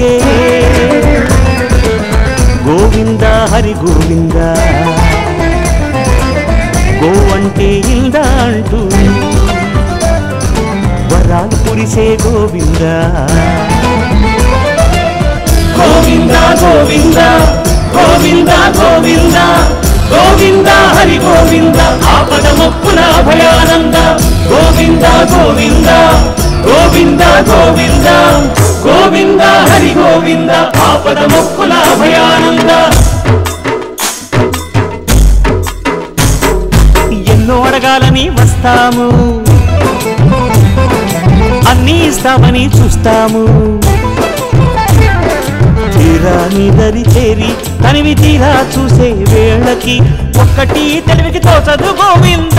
పలికే గోవింద హరి గోవింద గో అంటే ఇంద అంటూ వరాలు కురిసే గోవింద గోవింద గోవింద గోవింద గోవింద గోవింద హరి గోవింద ఆపద మొక్కుల అభయానంద గోవింద గోవింద గోవింద గోవింద గోవింద హరి గోవింద ఆపద మొక్కుల అభయానంద ఎన్నో అడగాలని వస్తాము అన్నీ ఇస్తామని చూస్తాము తీరా నీ దరి చేరి తనివి తీరా చూసే వేళకి ఒక్కటి తెలివికి తోచదు గోవింద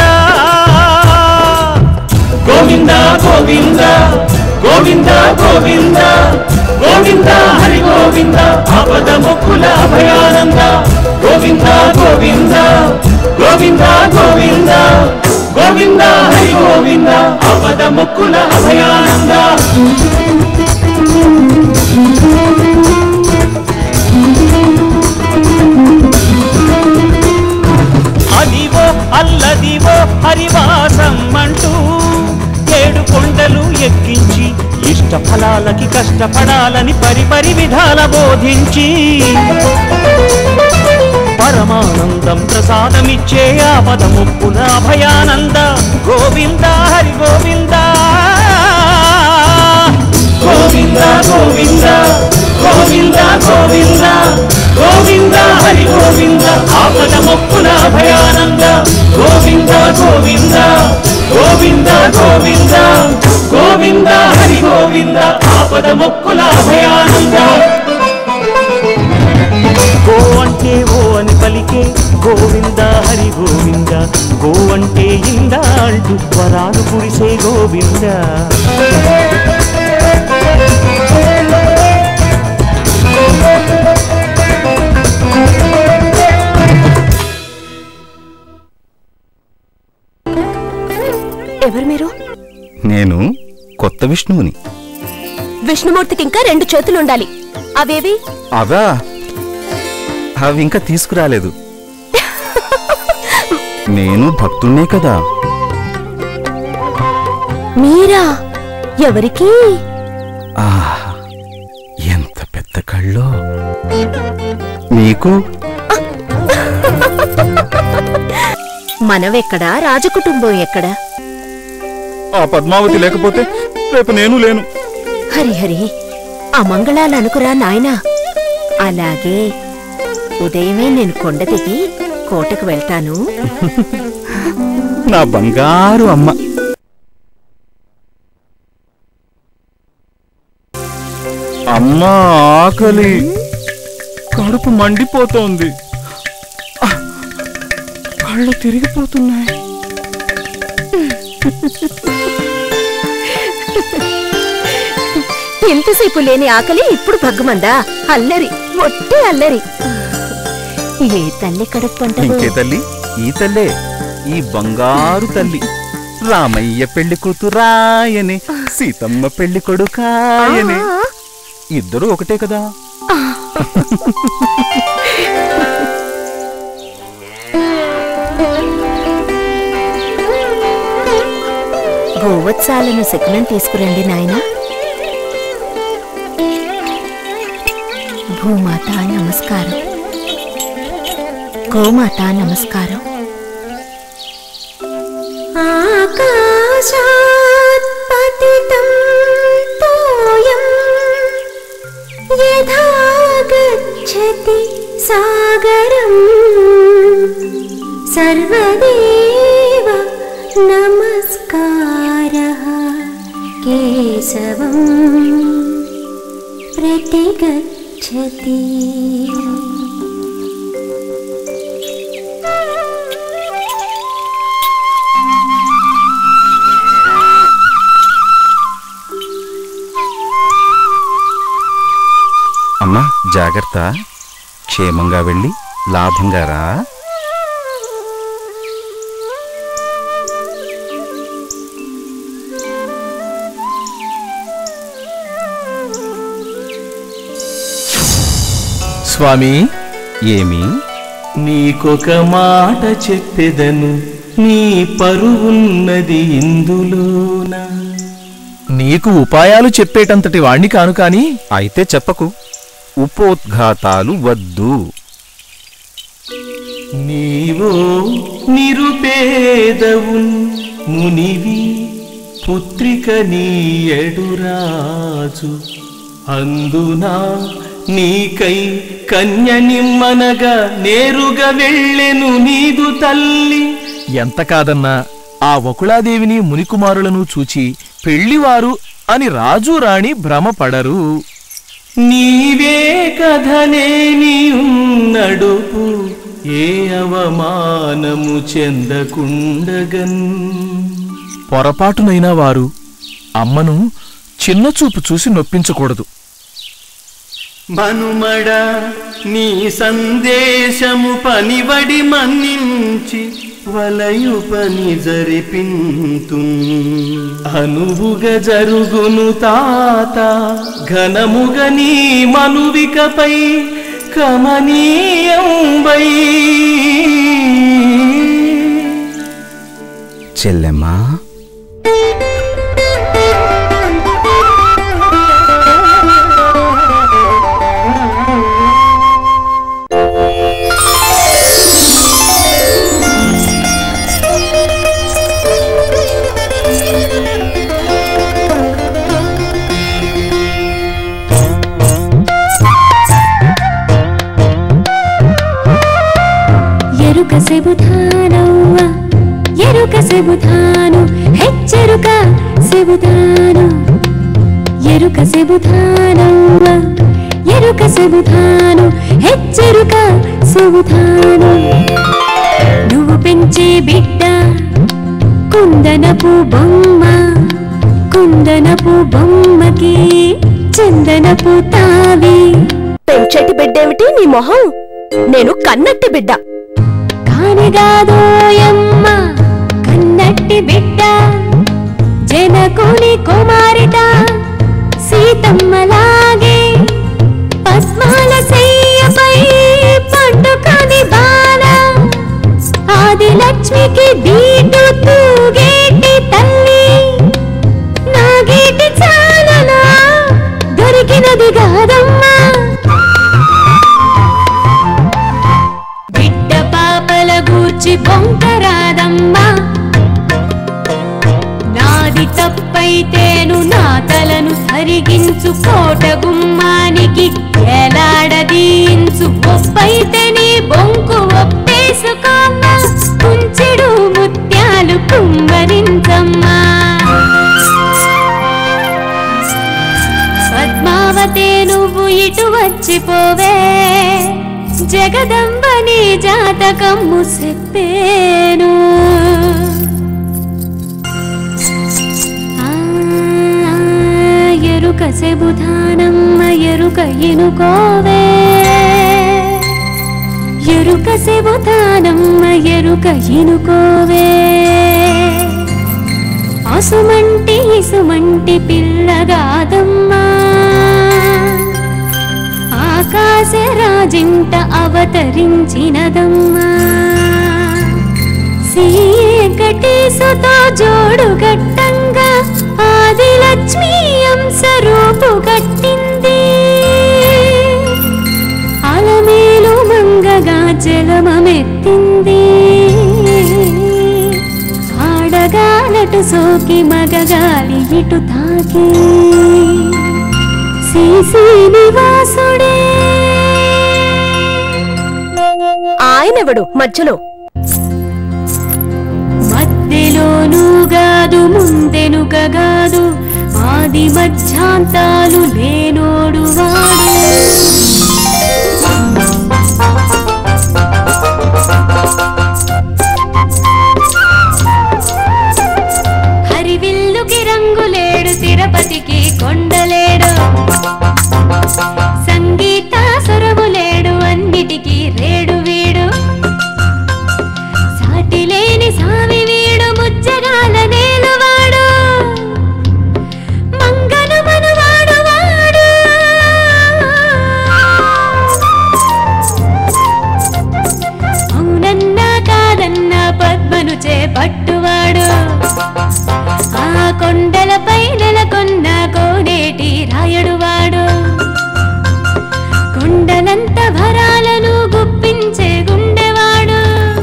గోవింద గోవింద గోవింద గోవింద గోవింద హరి గోవింద ఆపద మొక్కుల అభయానంద గోవింద గోవింద గోవింద గోవింద గోవింద హరి గోవింద ఆపద మొక్కుల అభయానంద అదివో అల్లదివో హరివాసం అంటూ ఏడు కొండలు ఎక్కించి ఇష్ట ఫలాలకి కష్టపడాలని పరిపరి విధాల బోధించి పరమానందం ప్రసాదమిచ్చే ఆపద ముప్పుల అభయానంద గోవింద హరి గోవింద గోవింద గోవింద గోవింద గోవింద గోవింద హరి గోవింద ఆపద మొక్కుల అభయానంద గోవింద గోవింద గోవింద గోవింద గోవింద హరి గోవింద ఆపద మొక్కుల అభయానంద గో అంటే ఓ అని పలికే గోవింద హరి గోవింద గో అంటే ఇంద అంటూ వరాలు కురిసే గోవింద ఎవరు మీరు నేను కొత్త విష్ణువుని విష్ణుమూర్తికి ఇంకా రెండు చేతులు ఉండాలి అవేవి అవా అవి ఇంకా తీసుకురాలేదు నేను భక్తుణ్ణే కదా మీరా ఎవరికి ఆ ఎంత పెద్ద కళ్ళో నీకు మనవెక్కడా రాజకుటుంబం ఎక్కడా ఆ పద్మావతి లేకపోతే రేపు నేను లేను హరిహరి అమంగళాలు అనుకురా నాయనా అలాగే ఉదయమే నేను కొండ దిగి కోటకు వెళ్తాను నా బంగారు అమ్మ అమ్మా ఆకలి కడుపు మండిపోతోంది ఆ, కళ్ళు తిరిగిపోతున్నాయి ఎంతసేపు లేని ఆకలి ఇప్పుడు భగ్గుమందా అల్లరి మొట్టి అల్లరి ఏ తల్లి కడుపు ఇంకే పంటకు తల్లి ఈ తల్లే ఈ బంగారు తల్లి రామయ్య పెళ్లి కూతురాయని సీతమ్మ పెళ్లి కొడుకాయని ఇద్దరు ఒకటే కదా గోవత్సాలను శకునం తీసుకురండి నాయనా భూమాత నమస్కారం గోమాత నమస్కారం ఆకాశాత్ పతితం తోయం యథా గచ్చతి సాగరం సర్వదేవ నమస్కారः కేశవం प्रतिगच्छति అమ్మా జాగ్రత్త క్షేమంగా వెళ్ళి లాభంగా రా స్వామి ఏమి నీకొక మాట చెప్పెదను నీ పరువున్నది ఇందులోన నీకు ఉపాయాలు చెప్పేటంతటి వాణ్ణి కాను కాని అయితే చెప్పకు ఉపోద్ఘాతాలు వద్దు నీవో నిరుపేదవు మునివి పుత్రిక నీయడు రాజు అందునా నీకై కన్య నిమ్మనగా నేరుగా వెళ్ళెను నీదు తల్లి ఎంత కాదన్నా ఆ వకుళాదేవిని మునికుమారులను చూచి పెళ్లివారు అని రాజు రాణి భ్రమపడరు నీవే కథనే నడుపు ఏ అవమానము చెందకుండగన్ పొరపాటునైనా వారు అమ్మను చిన్నచూపు చూసి నొప్పించకూడదు మనుమడ నీ సందేశము పనివడి మన్నించి వలయు పని జరిపింతు అనువుగ జరుగును తాత ఘనముగ నీ మనువికపై కమనీయంబై చెల్లెమ్మా ఎరుక సెబుతానవ్వ ఎరుక సెబుతాను హెచ్చరుక సెబుతాను ఎరుక సెబుతానవ్వ ఎరుక సెబుతాను హెచ్చరుక సెబుతాను నువ్వు పెంచే బిడ్డ కుందనపు బొమ్మ కుందనపు బొమ్మకి చందనపు తావి పెంచేటి బిడ్డేమిటి నీ మొహం నేను కన్నట్టి బిడ్డ కానిగాదోయమ్మ కన్నట్టి బిడ్డ జనకుని కుమారిట సీతమ్మలాగే పద్మాల శయ్యపై పండుకొని బాల ఆది లక్ష్మికి దీటు తూగేటి తల్లి నాగేటి చాలనా దొరికినది కాదమ్మా బిడ్డ పాపల గూర్చి బొంకరాదమ్మా నాది తప్పైతేను నా తలను సరిగించు కోట గుమ్మానికి ఎలాడదీయించు ఒప్పైతే నీ బొంకు ఒప్పేసుకోమ్మా కుంచెడు ముత్యాలు కుమ్మరించమ్మా పద్మావతే నువ్వు ఇటు వచ్చిపోవే జగదంబ నీ జాతకమ్ము చెప్పేను ఆ, ఎరుక సెబుధానమ్మ ఎరుక ఇనుకోవే ఎరుక సెబుధానమ్మ ఎరుక ఇనుకోవే అసుమంటి ఇసుమంటి పిల్లగాదమ్మా ఆకాశ రాజింట అవతరించినదమ్మా సీకటేసుతో జోడు గట్టంగా ఆది లక్ష్మీ అంశ రూపు గట్టింది అలమేలు మంగగా జలమమెత్తింది ఆడగాలటు సోకి మగగాలి ఇటు తాకి శ్రీ నివాసుడే ఆయనెవడు మధ్యలో మధ్యలోను గాదు ముందెనుకగాదు ఆది మధ్యాంతాలు లేనోడు వాడు హరివిల్లుకి రంగులేడు తిరుపతికి కొండలేడు సంగీత సురములేడు అన్నిటికీ రేడు వీడు సాటి లేని సామి వీడు ముచ్చగాల నేలువాడు మంగను మనవాడు వాడు కొండలపై నెలకొన్న కోడేటి రాయడువాడు కొండలంత భరాలను గుప్పించే గుండెవాడు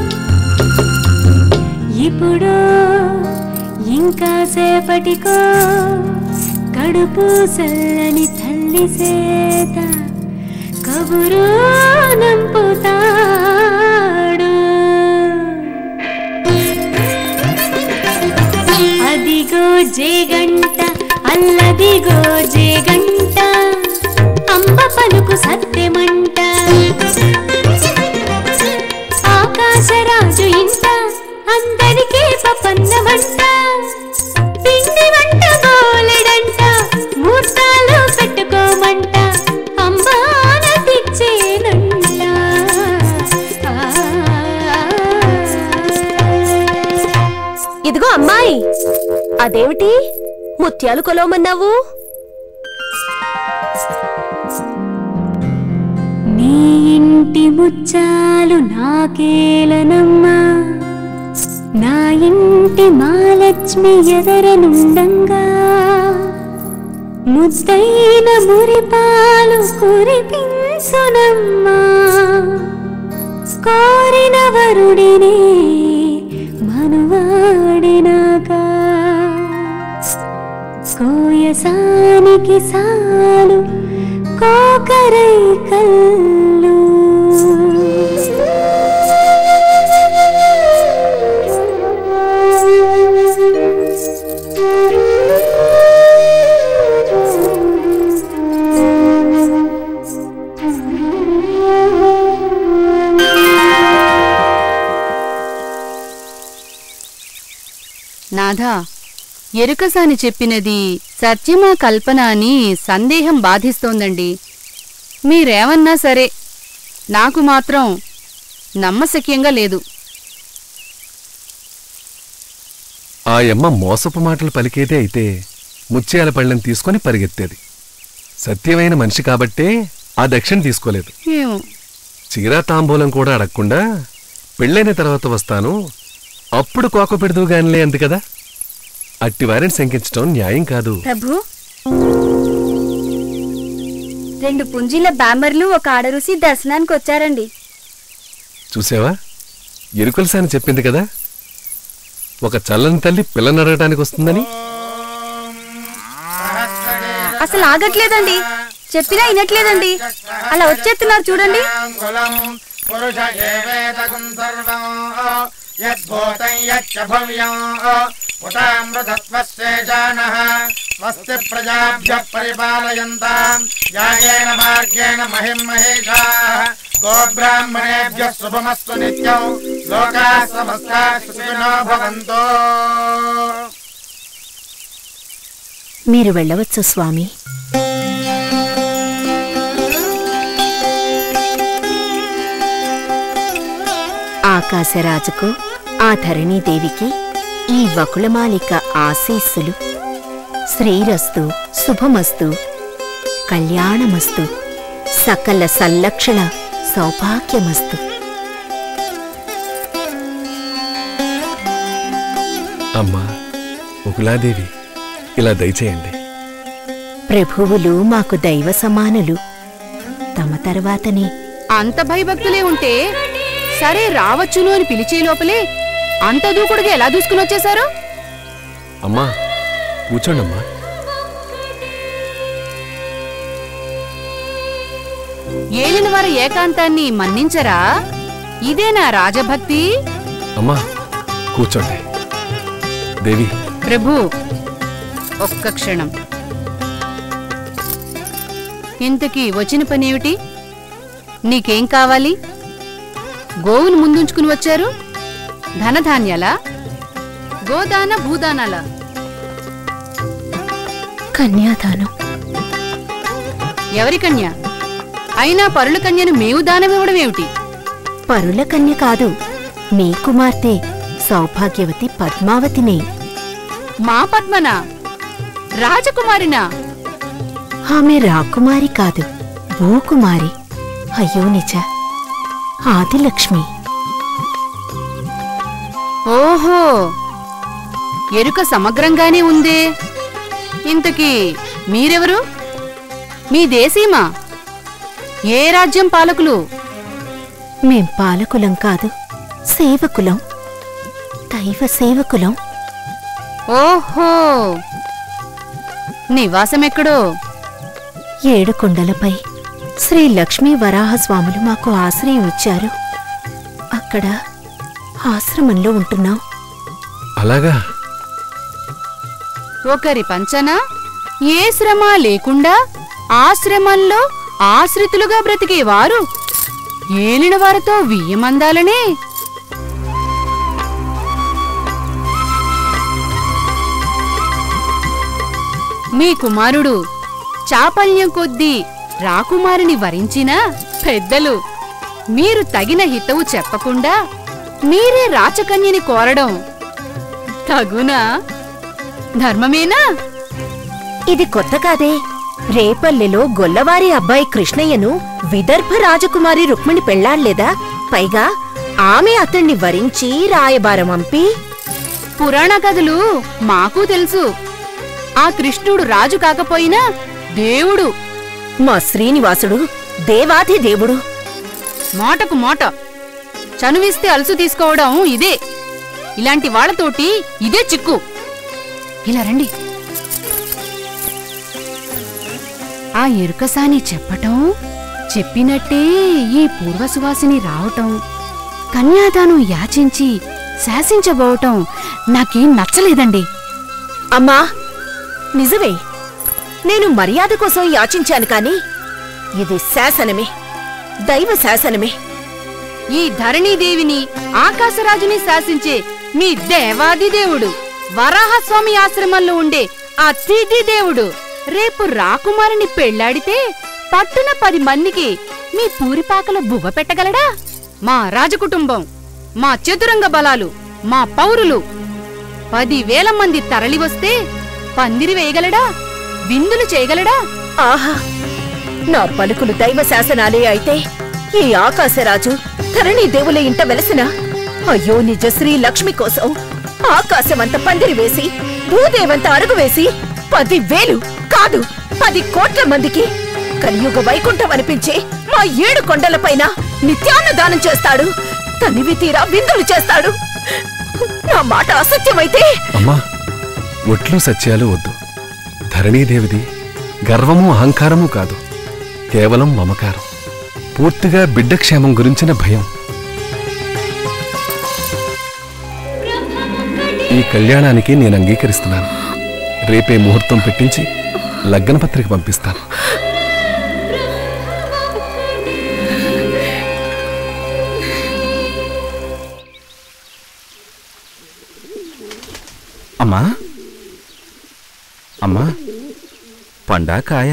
ఇప్పుడు ఇంకా సేపటికో కడుపు సల్లని తల్లి సేత కబురు నంపుతాడు అదిగో జేగంట అల్లదిగో జేగంట అంబ పలుకు సత్యమంట ఆకాశరాజు ఇంట అందరికీ పపన్నమంట పిండి వంట గోలెడంట మూర్తాలు పెట్టుకోమంట అంబాన తెచ్చేనంట ఇదిగో అమ్మాయి అదేమిటి ముత్యాలు కొలవమన్నావు నీ ఇంటి ముచ్చాలు నాకేలనమ్మా నా ఇంటి మాలక్ష్మి ఎదరనుండంగా ముద్దైన మురిపాలు కురిపించునమ్మా కోరిన వరుడినే మనువాడినాక కోయసానికి సాలు కోకరై కల్లు నాథా ఎరుకసాని చెప్పినది సత్యమా కల్పన అని సందేహం బాధిస్తోందండి మీరేమన్నా సరే నాకు మాత్రం నమ్మశక్యంగా లేదు ఆ యమ్మ మోసపు మాటలు పలికేదే అయితే ముత్యాల పళ్ళెం తీసుకొని పరిగెత్తేది సత్యమైన మనిషి కాబట్టే ఆ దక్షిణ తీసుకోలేదు ఏమో చీరా తాంబూలం కూడా అడగకుండా పెళ్ళైన తర్వాత వస్తాను అప్పుడు కోక పెడదు గానిలే అంది కదా అట్టి వారిని శంకించడం న్యాయం కాదు ప్రభు రెండు పుంజీల బాంబర్లు ఒక ఆడరుసి దర్శనానికి వచ్చారండి చూసావా ఎరుకలసాని చెప్పింది కదా ఒక చల్లని తల్లి పిల్లని అడగటానికి వస్తుందని అసలు ఆగట్లేదండి చెప్పినా వినట్లేదండి అలా వచ్చేస్తున్నారు చూడండి పురుష ఏవేదకం సర్వం యద్భూతం యచ్చ భవ్యం ఉతామృతత్వశేషానః స్వస్తి ప్రజాభ్య పరిపాలయంతాం యాగేన మార్గేణ మహిం మహేషాः గోబ్రాహ్మణేభ్య శుభమస్తు నిత్యం లోకా సమస్తా సుఖినో భవంతు మీరు వెళ్ళవచ్చు స్వామి ఆకాశరాజుకు ఆ ధరణీదేవికి ఈ వకుళమాలిక ఆశీస్సులు శ్రీరస్తు శుభమస్తు కళ్యాణమస్తు సకల సల్లక్షణ సౌభాగ్యమస్తు అమ్మా ఉకులాదేవి ఇలా దయచేయండి ప్రభువులు మాకు దైవ సమానులు తమ తర్వాతనే అంత భయభక్తులే ఉంటే సరే రావచ్చును అని పిలిచే లోపలే అంత దూకుడుగా ఎలా దూసుకుని వచ్చేశారు అమ్మా కూర్చోండమ్మా ఏలిన వారి ఏకాంతాన్ని మన్నించరా ఇదేనా రాజభక్తి అమ్మా కూర్చోండి దేవి ప్రభు ఒక్క క్షణం ఇంతకీ వచ్చిన పనేమిటి నీకేం కావాలి గోవును ముందుంచుకుని వచ్చారు ధనధాన్యాలా గోదాన భూదానాలా కన్యాదానం ఎవరి కన్య అయినా పరుల కన్యను మేము దానమివ్వడం ఏమిటి పరుల కన్య కాదు మీ కుమార్తె సౌభాగ్యవతి పద్మావతినే మా పద్మనా రాజకుమారినా ఆమె రాకుమారి కాదు భూకుమారి అయ్యో నిజ ఆదిలక్ష్మి ఓహో ఎరుక సమగ్రంగానే ఉందే ఇంతకీ మీరెవరు మీ దేశీమా ఏ రాజ్యం పాలకులు మేం పాలకులం కాదు సేవకులం దైవ సేవకులం ఓహో నివాసమెక్కడో ఏడు కొండలపై శ్రీ లక్ష్మీ వరాహస్వాములు మాకు ఆశ్రయం ఇచ్చారు అక్కడ ఆశ్రమంలో ఉంటున్నాం అలాగా ఒకరి పంచన ఏ శ్రమ లేకుండా ఆశ్రమంలో ఆశ్రితులుగా బ్రతికేవారు ఏలిన వారితో వియ్యమందాలనే మీ కుమారుడు చాపల్యం కొద్దీ రాకుమారిని వరించినా పెద్దలు మీరు తగిన హితవు చెప్పకుండా మీరే రాచకన్యని కోరడం తగునా ధర్మమేనా ఇది కొత్త కాదే రేపల్లెలో గొల్లవారి అబ్బాయి కృష్ణయ్యను విదర్భ రాజకుమారి రుక్మిణి పెళ్లాళ్లేదా పైగా ఆమె అతణ్ణి వరించి రాయబారం పంపి పురాణ కథలు మాకు తెలుసు ఆ కృష్ణుడు రాజు కాకపోయినా దేవుడు మా శ్రీనివాసుడు దేవాది దేవుడు మోటకు మోట చనువిస్తే అలసు తీసుకోవడం ఇదే ఇలాంటి వాళ్ళతోటి ఇదే చిక్కు ఇలా రండి ఆ ఎరుకసాని చెప్పటం చెప్పినట్టే ఈ పూర్వసువాసిని రావటం కన్యాదానం యాచించి శాసించబోవటం నాకేం నచ్చలేదండి అమ్మా నిజమే నేను మర్యాద కోసం యాచించాను కాని ఇది శాసనమే దైవ శాసనమే ఈ ధరణీదేవిని ఆకాశరాజుని శాసించే మీ దేవాది దేవుడు వరాహస్వామి ఆశ్రమంలో ఉండే అతిథి దేవుడు రేపు రాకుమారిని పెళ్లాడితే పట్టున పది మందికి మీ పూరిపాకలో బువ్వ పెట్టగలడా మా రాజకుటుంబం మా చతురంగ బలాలు మా పౌరులు పదివేల మంది తరలివస్తే పందిరి వేయగలడా విందులు చేయగలడా ఆహా నా పలుకులు దైవ శాసనాలే అయితే ఈ ఆకాశరాజు ధరణి దేవుల ఇంట వెలసిన అయ్యో నిజ శ్రీ లక్ష్మి కోసం ఆకాశమంత పందిరి వేసి భూదేవంత అరుగు వేసి పది వేలు కాదు పది కోట్ల మందికి కలియుగ వైకుంఠం అనిపించే మా ఏడు కొండలపైన నిత్యాన్నదానం చేస్తాడు తనివి తీరా విందులు చేస్తాడు నా మాట అసత్యమైతే అమ్మా ఒట్లు సత్యాలు వద్దు ధరణీదేవిది గర్వము అహంకారము కాదు కేవలం మమకారం పూర్తిగా బిడ్డ క్షేమం గురించిన భయం ఈ కళ్యాణానికి నేను అంగీకరిస్తున్నాను రేపే ముహూర్తం పెట్టించి లగ్న పత్రిక పంపిస్తాను అమ్మా అమ్మా పండా కాయ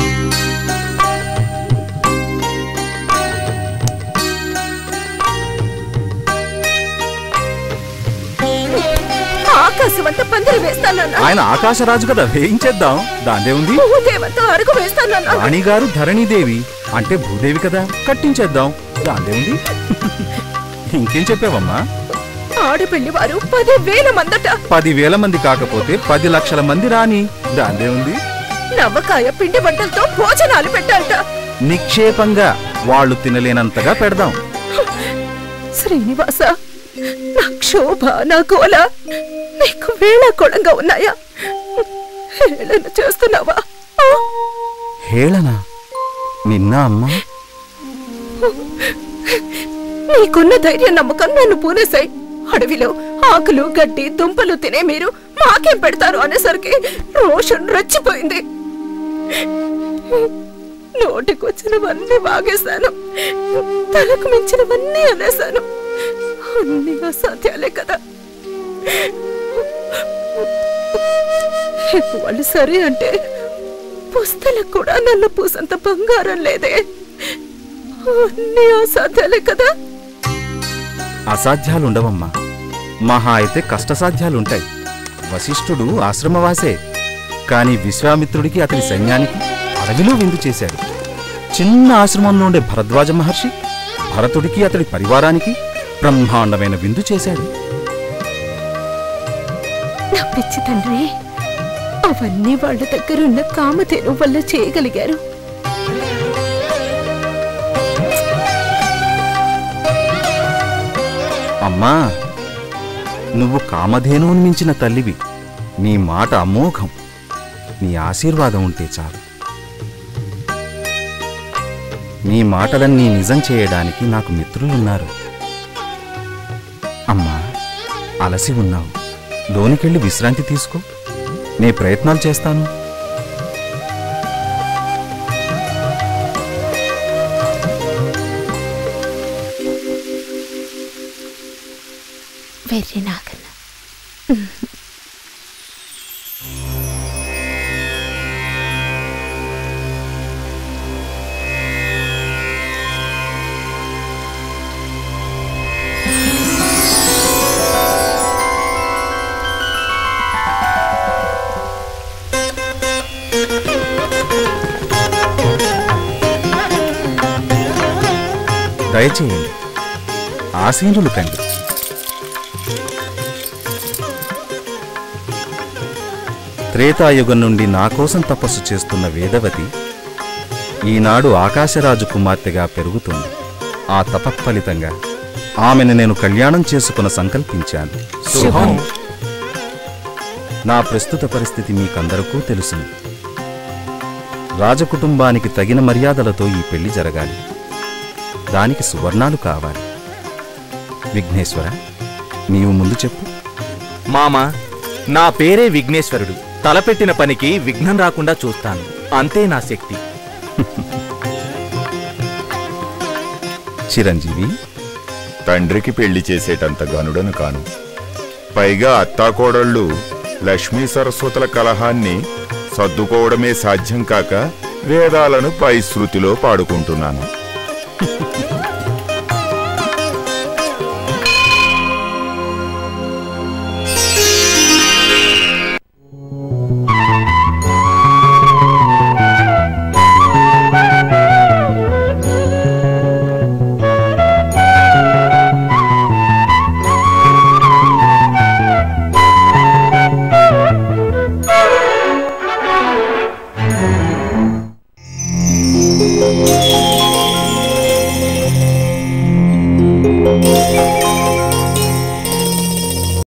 ఆకాశమంత పందిరి వేస్తానన్నా ఆయన ఆకాశరాజు కదా వేయించేద్దాం దాందే ఉంది భూదేవంత అరుగు వేస్తానన్నా రాణిగారు ధరణీదేవి అంటే భూదేవి కదా కట్టించేద్దాం దాందే ఉంది ఇంకేం చెప్పావమ్మా ఆడపిల్లి వారు పది వేల మందట పదివేల మంది కాకపోతే పది లక్షల మంది రాని దాందే ఉంది నవ్వకాయ పిండి వంటలతో భోజనాలు పెట్టాలట నిక్షేపంగా వాళ్ళు తినలేనంతగా పెడదాం శ్రీనివాస నా క్షోభ నా గోల నీకు వేళాకోళంగా ఉన్నాయా హేళన చేస్తున్నావా ఆ? హేళన నిన్న అమ్మా నీకున్న ధైర్యం నమ్మకం నన్ను పూనేశాయి అడవిలో ఆకులు గడ్డి దుంపలు తినే మీరు మాకేం పెడతారు అనేసరికి రోషన్ రెచ్చిపోయింది నోటికొచ్చినవన్నీ వాగేశాను తలకు మించినవన్నీ అనేశాను అన్ని అసాధ్యాలే కదా వాళ్ళు సరే అంటే పుస్తలకు కూడా నన్ను పూసంత బంగారం లేదే అన్ని అసాధ్యాలే కదా అసాధ్యాలుండవమ్మా మహా అయితే కష్టసాధ్యాలుంటాయి వశిష్ఠుడు ఆశ్రమవాసే కాని విశ్వామిత్రుడికి అతని సైన్యానికి అడవిలో విందు చేశాడు చిన్న ఆశ్రమంలో ఉండే భరద్వాజ మహర్షి భరతుడికి అతడి పరివారానికి బ్రహ్మాండమైన విందు చేశాడు నా పిచ్చి తండ్రి అవన్నీ వాళ్ళ దగ్గరున్న కామధేను వల్ల చేయగలిగారు అమ్మా నువ్వు కామధేనువుని మించిన తల్లివి నీ మాట అమోఘం నీ ఆశీర్వాదం ఉంటే చాలు నీ మాటలన్నీ నిజం చేయడానికి నాకు మిత్రులున్నారు అమ్మా అలసి ఉన్నావు లోనికెళ్ళి విశ్రాంతి తీసుకో నే ప్రయత్నాలు చేస్తాను వెర్రి నాగన్న దయచేయండి ఆసీనులు కండి త్రేతాయుగం నుండి నా కోసం తపస్సు చేస్తున్న వేదవతి ఈనాడు ఆకాశరాజు కుమార్తెగా పెరుగుతుంది ఆ తపఫలితంగా ఆమెను నేను కళ్యాణం చేసుకున్న సంకల్పించాను శుభం. నా ప్రస్తుత పరిస్థితి మీకందరికీ తెలుసును రాజకుటుంబానికి తగిన మర్యాదలతో ఈ పెళ్లి జరగాలి దానికి సువర్ణాలు కావాలి విఘ్నేశ్వర నీవు ముందు చెప్పు మామ నా పేరే విఘ్నేశ్వరుడు తలపెట్టిన పనికి విఘ్నం రాకుండా చూస్తాను అంతే నా శక్తి చిరంజీవి తండ్రికి పెళ్లి చేసేటంత గనుడను కాను పైగా అత్తాకోడళ్ళు లక్ష్మీ సరస్వతుల కలహాన్ని సర్దుకోవడమే సాధ్యం కాక వేదాలను పై శృతిలో పాడుకుంటున్నాను